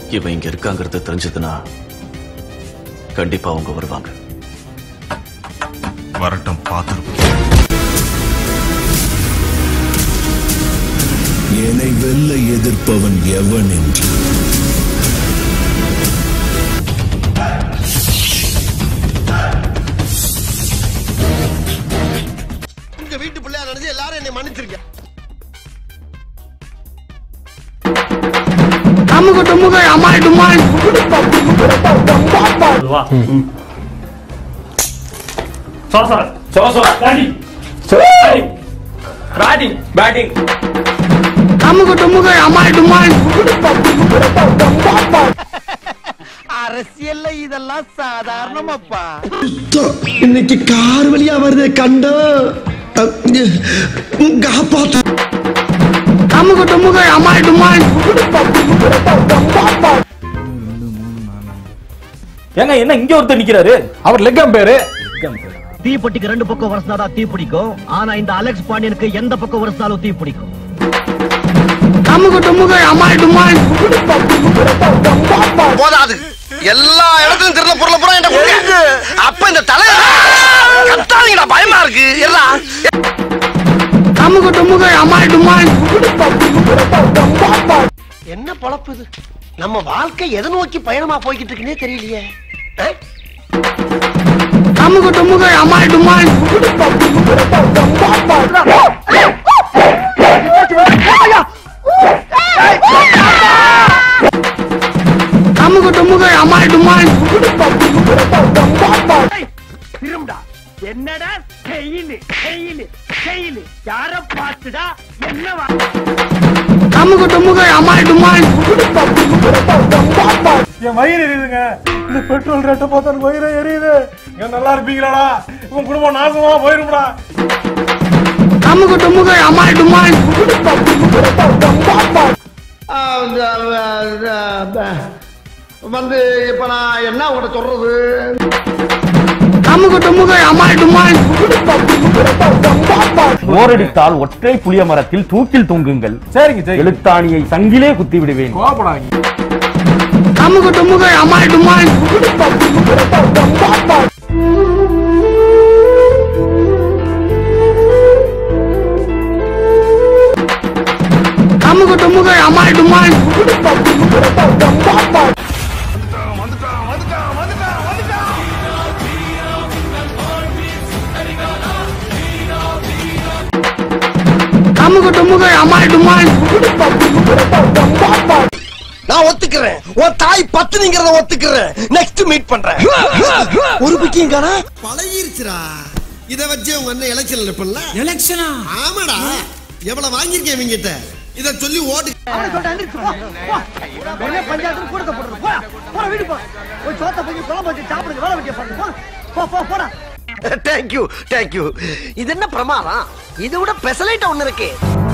இவன் இங்க இருக்காங்கிறது தெரிஞ்சதுன்னா கண்டிப்பா அவங்க வருவாங்க வரட்டும் பார்த்துருப்போம் என்னை வெல்ல எதிர்ப்பவன் எவன் என்று உங்க வீட்டு பிள்ளையா நினைச்சு எல்லாரும் என்னை மன்னிச்சிருக்க அமுக டுமுக அமால் டுமால் வா சோ சோ சோ சோ பேட்டிங் பேட்டிங் பேட்டிங் அமுக டுமுக அமால் டுமால் அரசியல்ல இதெல்லாம் சாதாரணமாப்பா இன்னைக்கு கார் வழியா வருதே கண்டோ காப்பாத்த அமுக டுமுக அமால் டுமால் ஏங்க என்ன இங்க ஒருத்தர் நிக்கிறாரு அவர் லெக்கம் பேரு தீப்பெட்டிக்கு ரெண்டு பக்கம் வரசினாதான் தீ பிடிக்கும் ஆனா இந்த அலெக்ஸ் பாண்டியனுக்கு எந்த பக்கம் வரசினாலும் தீ பிடிக்கும் அமுக டுமுக அமால் டுமால் போதாது எல்லா இடத்துலயும் திருட பொருளை பூரா என்கிட்ட கொடுங்க. அப்ப இந்த தலை கத்தாதீங்கடா பயமா இருக்கு எல்லாம் அமுக டுமுக அமால் டுமால் என்ன பொழப்பு இது நம்ம வாழ்க்கை எதை நோக்கி பயணமா போய்கிட்டு இருக்குன்னே தெரியலையே ஆ? அமுக டுமுக அமால் டுமால் அமுக டுமுக அமால் டுமால் திரும்பா என்னடா செயலு செயலு செயலு யார பார்த்துடா என்னவா அமுக டுமுக அமால் டுமால் என் வயிறு எரியுதுங்க இந்த பெட்ரோல் ரேட்டை பார்த்தா எனக்கு வயிறு எரியுது இங்க நல்லா இருப்பீங்களாடா உன் குடும்பம் நாசமா போயிரும்டா அமுக டுமுக அமால் டுமால் வந்து இப்ப நான் என்ன உங்கள்கிட்ட சொல்றது அமுக டுமுக அமால் டுமால் போரடித்தால் ஒற்றை புளிய மரத்தில் தூக்கில் தொங்குங்கள் சரிங்க சரி எழுத்தாணியை சங்கிலே குத்தி விடுவேன் கோபப்படாதீங்க அமுக டுமுக அமால் டுமால் அமுக டுமுக அமால் டுமால் அமுக டுமுக அமால் டுமால் நான் ஒத்துக்கிறேன் உன் தாய் பத்துனிங்கிறத ஒத்துக்கிறேன் நெக்ஸ்ட் மீட் பண்றேன் ஒரு பிக்கியும் காணா பழகிருச்சுடா இத வச்சு உங்க அண்ணன் எலெக்ஷன் இருப்பல எலெக்ஷனா ஆமாடா எவ்வளவு வாங்கியிருக்கேன் இவங்கிட்ட இத சொல்லி ஓட்டு பஞ்சாயத்து கூடத்தை போடுறது போடா போடா வீடு போ போய் சோத்த போய் குழம்பு வச்சு சாப்பிடுங்க வேலை வெட்டிய பாருங்க போ போ போடா தேங்க்யூ தேங்க்யூ இது என்ன பிரமாதம் இதை விட பெசலைட்ட ஒண்ணு இருக்கு